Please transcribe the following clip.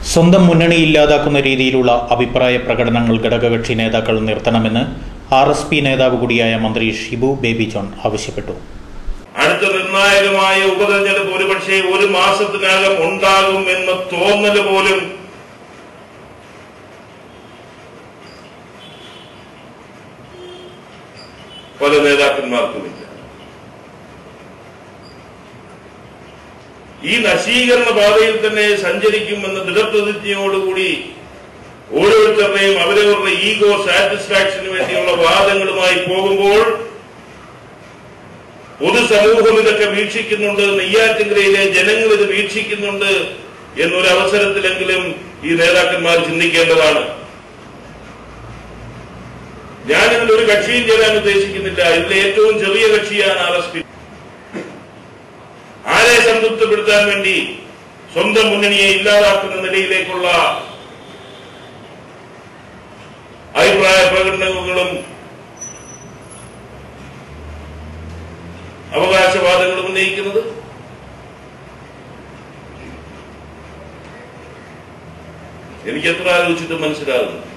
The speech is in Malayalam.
സ്വന്തം മുന്നണി ഇല്ലാതാക്കുന്ന രീതിയിലുള്ള അഭിപ്രായ പ്രകടനങ്ങൾ ഘടകകക്ഷി നേതാക്കൾ നിർത്തണമെന്ന് ആർ എസ് പി നേതാവ് കൂടിയായ മന്ത്രി ഷിബു ബേബി ജോൺ ആവശ്യപ്പെട്ടു അടുത്ത നിർണായകമായ ഉപതെരഞ്ഞെടുപ്പ് ഒരുപക്ഷെ ഒരു മാസത്തിനകം ഉണ്ടാകും എന്ന തോന്നൽ പോലും പല നേതാക്കന്മാർക്കുമില്ല ഈ നശീകരണ പാതയിൽ തന്നെ സഞ്ചരിക്കുമെന്ന ദൃഢപ്രതിജ്ഞയോടുകൂടി ഓരോരുത്തരുടെയും അവരവരുടെ ഈഗോ സാറ്റിസ്ഫാക്ഷന് വേണ്ടിയുള്ള വാദങ്ങളുമായി പോകുമ്പോൾ പൊതുസമൂഹം ഇതൊക്കെ വീക്ഷിക്കുന്നുണ്ട് നെയ്യാറ്റിൻകരയിലെ ജനങ്ങൾ ഇത് വീക്ഷിക്കുന്നുണ്ട് എന്നൊരു അവസരത്തിലെങ്കിലും ഈ നേതാക്കന്മാർ ചിന്തിക്കേണ്ടതാണ് ഞാനിതിൽ ഒരു കക്ഷിയും ചേരാൻ ഉദ്ദേശിക്കുന്നില്ല ഇതിലെ ഏറ്റവും ചെറിയ കക്ഷിയാണ് ആർ എസ് പി ആരെ സംതൃപ്തിപ്പെടുത്താൻ വേണ്ടി സ്വന്തം മുന്നണിയെ ഇല്ലാതാക്കുന്ന നിലയിലേക്കുള്ള അഭിപ്രായ പ്രകടനങ്ങളും അവകാശവാദങ്ങളും ഉന്നയിക്കുന്നത് എനിക്ക് എത്ര ആലോചിച്ചിട്ട് മനസ്സിലാകുന്നു